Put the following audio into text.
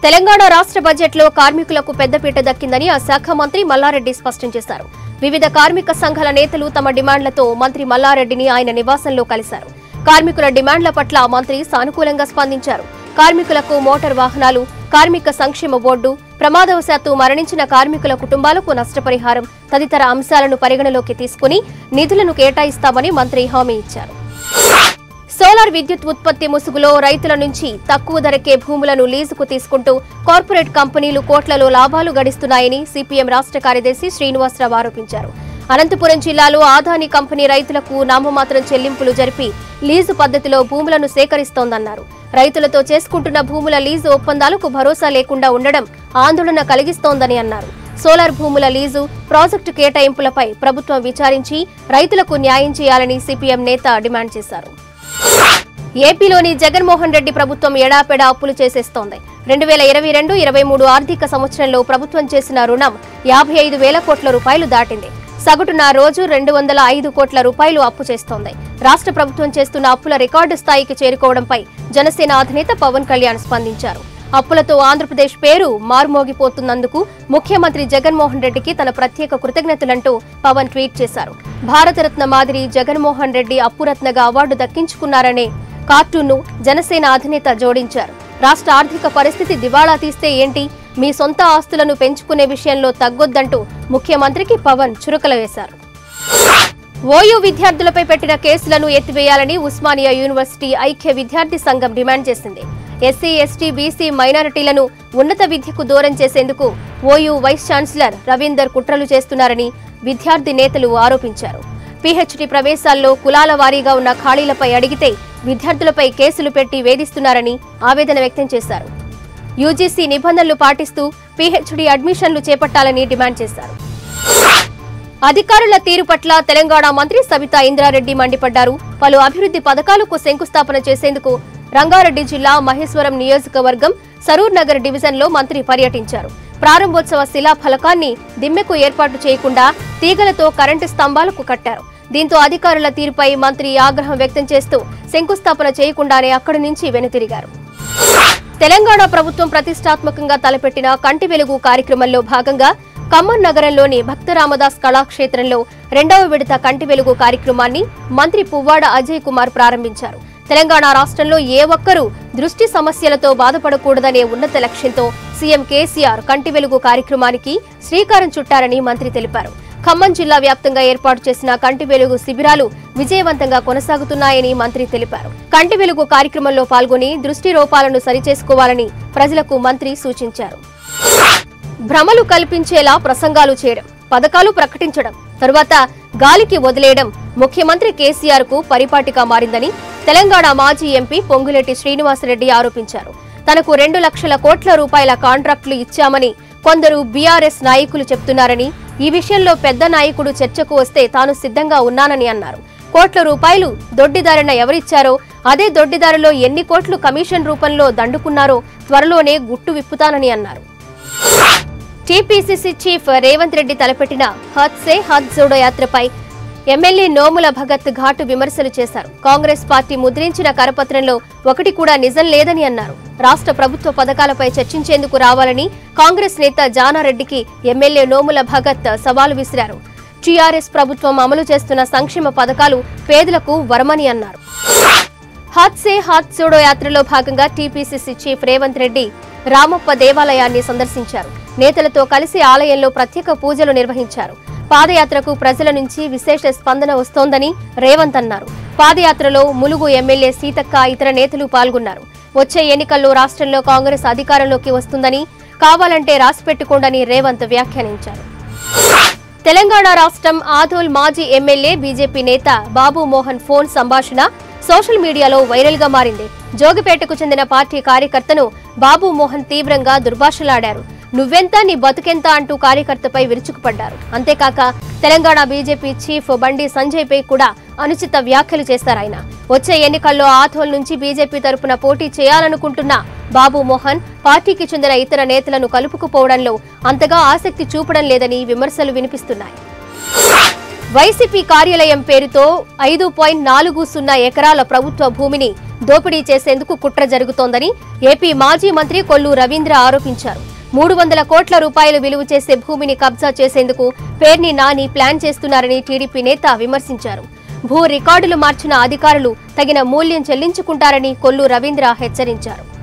తెలంగాణ రాష్ట్ర బడ్జెట్లో కార్మికులకు పెద్దపీట దక్కిందని ఆ శాఖ మంత్రి మల్లారెడ్డి స్పష్టం చేశారు వివిధ కార్మిక సంఘాల నేతలు తమ డిమాండ్లతో మంత్రి మల్లారెడ్డిని ఆయన నివాసంలో కలిశారు కార్మికుల డిమాండ్ల పట్ల మంత్రి సానుకూలంగా స్పందించారు కార్మికులకు మోటార్ వాహనాలు కార్మిక సంక్షేమ బోర్డు ప్రమాదవశాత్తు మరణించిన కార్మికుల కుటుంబాలకు నష్టపరిహారం తదితర అంశాలను పరిగణలోకి తీసుకుని నిధులను కేటాయిస్తామని మంత్రి హామీ ఇచ్చారు సోలార్ విద్యుత్ ఉత్పత్తి ముసుగులో రైతుల నుంచి తక్కువ ధరకే భూములను లీజుకు తీసుకుంటూ కార్పొరేట్ కంపెనీలు కోట్లలో లాభాలు గడిస్తున్నాయని సిపిఎం రాష్ట్ర కార్యదర్శి శ్రీనివాసరావు ఆరోపించారు అనంతపురం జిల్లాలో ఆదాని కంపెనీ రైతులకు నామమాత్రం చెల్లింపులు జరిపి లీజు పద్ధతిలో భూములను సేకరిస్తోందన్నారు రైతులతో చేసుకుంటున్న భూముల లీజు ఒప్పందాలకు భరోసా లేకుండా ఉండడం ఆందోళన కలిగిస్తోందని అన్నారు సోలార్ భూముల లీజు ప్రాజెక్టు కేటాయింపులపై ప్రభుత్వం విచారించి రైతులకు న్యాయం చేయాలని సిపిఎం నేత డిమాండ్ చేశారు ఏపీలోని జగన్మోహన్ రెడ్డి ప్రభుత్వం ఎడాపెడా అప్పులు చేసేస్తోంది రెండు వేల ఇరవై రెండు ఇరవై మూడు ఆర్థిక సంవత్సరంలో ప్రభుత్వం చేసిన రుణం యాభై ఐదు వేల కోట్ల రూపాయలు దాటింది సగటున రోజు రెండు వందల ఐదు కోట్ల రూపాయలు అప్పు చేస్తోంది రాష్ట్ర ప్రభుత్వం చేస్తున్న అప్పుల రికార్డు స్థాయికి చేరుకోవడంపై జనసేన అధినేత పవన్ కళ్యాణ్ స్పందించారు అప్పులతో ఆంధ్రప్రదేశ్ పేరు మారుమోగిపోతున్నందుకు ముఖ్యమంత్రి జగన్మోహన్ రెడ్డికి తన ప్రత్యేక కృతజ్ఞతలంటూ పవన్ ట్వీట్ చేశారు భారతరత్న మాదిరి జగన్మోహన్ రెడ్డి అప్పురత్నగా అవార్డు దక్కించుకున్నారనే కార్టూన్ను జనసేన అధినేత జోడించారు రాష్ట్ర ఆర్థిక పరిస్థితి దివాళా తీస్తే ఏంటి మీ సొంత ఆస్తులను పెంచుకునే విషయంలో తగ్గొద్దంటూ ముఖ్యమంత్రికి పవన్ చురకలు వేశారు ఓయూ విద్యార్థులపై పెట్టిన కేసులను ఎత్తివేయాలని ఉస్మానియా యూనివర్సిటీ ఐక్య విద్యార్థి సంఘం డిమాండ్ చేసింది ఎస్సీ ఎస్టీ బీసీ మైనారిటీలను ఉన్నత విద్యకు దూరం చేసేందుకు ఓయూ వైస్ ఛాన్సలర్ రవీందర్ కుట్రలు చేస్తున్నారని విద్యార్థి నేతలు ఆరోపించారు పీహెచ్డీ ప్రవేశాల్లో కులాల వారీగా ఉన్న ఖాళీలపై అడిగితే విద్యార్థులపై కేసులు పెట్టి వేధిస్తున్నారని ఆవేదన వ్యక్తం చేశారు యూజీసీ నిబంధనలు పాటిస్తూ పీహెచ్డీ అడ్మిషన్లు చేపట్టాలని డిమాండ్ చేశారు అధికారుల తీరు పట్ల తెలంగాణ మంత్రి సబితా ఇంద్రారెడ్డి మండిపడ్డారు పలు అభివృద్ధి పథకాలకు శంకుస్థాపన చేసేందుకు రంగారెడ్డి జిల్లా మహేశ్వరం నియోజకవర్గం సరూర్ నగర్ డివిజన్లో మంత్రి పర్యటించారు ప్రారంభోత్సవ శిలా ఫలకాన్ని దిమ్మెకు ఏర్పాటు చేయకుండా తీగలతో కరెంటు స్తంభాలకు కట్టారు దీంతో అధికారుల తీరుపై మంత్రి ఆగ్రహం వ్యక్తం చేస్తూ శంకుస్థాపన చేయకుండానే అక్కడి నుంచి వెనుతిరిగారు తెలంగాణ ప్రభుత్వం ప్రతిష్టాత్మకంగా తలపెట్టిన కంటి వెలుగు కార్యక్రమంలో భాగంగా ఖమ్మం నగరంలోని భక్త రామదాస్ కళాక్షేత్రంలో రెండవ విడత కంటి వెలుగు కార్యక్రమాన్ని మంత్రి పువ్వాడ అజయ్ కుమార్ ప్రారంభించారు తెలంగాణ రాష్ట్రంలో ఏ ఒక్కరూ దృష్టి సమస్యలతో బాధపడకూడదనే ఉన్నత లక్ష్యంతో సీఎం కేసీఆర్ కంటి వెలుగు కార్యక్రమానికి శ్రీకారం చుట్టారని మంత్రి తెలిపారు ఖమ్మం జిల్లా వ్యాప్తంగా ఏర్పాటు చేసిన కంటి వెలుగు శిబిరాలు విజయవంతంగా కొనసాగుతున్నాయని మంత్రి తెలిపారు కంటి వెలుగు కార్యక్రమంలో పాల్గొని దృష్టి రూపాలను సరిచేసుకోవాలని ప్రజలకు మంత్రి సూచించారు భ్రమలు కల్పించేలా ప్రసంగాలు చేయడం పథకాలు ప్రకటించడం తరువాత గాలికి వదిలేయడం ముఖ్యమంత్రి కేసీఆర్ కు పరిపాటిగా మారిందని తెలంగాణ మాజీ ఎంపీ పొంగులేటి శ్రీనివాసరెడ్డి ఆరోపించారు తనకు రెండు లక్షల కోట్ల రూపాయల కాంట్రాక్టులు ఇచ్చామని కొందరు బీఆర్ఎస్ నాయకులు చెప్తున్నారని ఈ విషయంలో పెద్ద నాయకుడు చర్చకు వస్తే తాను సిద్ధంగా ఉన్నానని అన్నారు కోట్ల రూపాయలు దొడ్డిదారిన ఎవరిచ్చారో అదే దొడ్డిదారిలో ఎన్ని కోట్లు కమిషన్ రూపంలో దండుకున్నారో త్వరలోనే గుట్టు విప్పుతానని అన్నారు టీపీసీసీ చీఫ్ రేవంత్ రెడ్డి తలపెట్టిన హత్ సే హత్ జోడో యాత్రపై ఎమ్మెల్యే నోముల భగత్ ఘాటు విమర్శలు చేశారు కాంగ్రెస్ పార్టీ ముద్రించిన కరపత్రంలో ఒకటి కూడా నిజం లేదని అన్నారు రాష్ట్ర ప్రభుత్వ పథకాలపై చర్చించేందుకు రావాలని కాంగ్రెస్ నేత జానారెడ్డికి ఎమ్మెల్యే నోముల భగత్ సవాలు విసిరారు టీఆర్ఎస్ ప్రభుత్వం అమలు చేస్తున్న సంక్షేమ పథకాలు పేదలకు వరమని అన్నారు హాత్ సే హాత్ జోడో యాత్రలో భాగంగా టీపీసీసీ చీఫ్ రేవంత్ రెడ్డి రామప్ప దేవాలయాన్ని సందర్శించారు నేతలతో కలిసి ఆలయంలో ప్రత్యేక పూజలు నిర్వహించారు పాదయాత్రకు ప్రజల నుంచి విశేష స్పందన వస్తోందని రేవంత్ అన్నారు పాదయాత్రలో ములుగు ఎమ్మెల్యే సీతక్క ఇతర నేతలు పాల్గొన్నారు వచ్చే ఎన్నికల్లో రాష్ట్రంలో కాంగ్రెస్ అధికారంలోకి వస్తుందని కావాలంటే రాసిపెట్టుకోండని రేవంత్ వ్యాఖ్యానించారు తెలంగాణ రాష్ట్రం ఆదోల్ మాజీ ఎమ్మెల్యే బీజేపీ నేత బాబు మోహన్ ఫోన్ సంభాషణ సోషల్ మీడియాలో వైరల్ గా మారింది జోగిపేటకు చెందిన పార్టీ కార్యకర్తను బాబు మోహన్ తీవ్రంగా దుర్భాషలాడారు నువ్వెంత నీ బతుకెంత అంటూ కార్యకర్తపై విరుచుకుపడ్డారు అంతేకాక తెలంగాణ బీజేపీ చీఫ్ బండి సంజయ్ పై కూడా అనుచిత వ్యాఖ్యలు చేశారాయన వచ్చే ఎన్నికల్లో ఆథోల్ నుంచి బీజేపీ తరపున పోటీ చేయాలనుకుంటున్న బాబు మోహన్ పార్టీకి చెందిన ఇతర నేతలను కలుపుకుపోవడంలో అంతగా ఆసక్తి చూపడం లేదని విమర్శలు వినిపిస్తున్నాయి వైసీపీ కార్యాలయం పేరుతో ఐదు పాయింట్ నాలుగు సున్నా ఎకరాల ప్రభుత్వ భూమిని దోపిడీ చేసేందుకు కుట్ర జరుగుతోందని ఏపీ మాజీ మంత్రి కొల్లు రవీంద్ర ఆరోపించారు మూడు వందల కోట్ల రూపాయలు విలువ చేసే భూమిని కబ్జా చేసేందుకు పేర్ని నాని ప్లాన్ చేస్తున్నారని టీడీపీ నేత విమర్శించారు భూ రికార్డులు మార్చిన అధికారులు తగిన మూల్యం చెల్లించుకుంటారని కొల్లు రవీంద్ర హెచ్చరించారు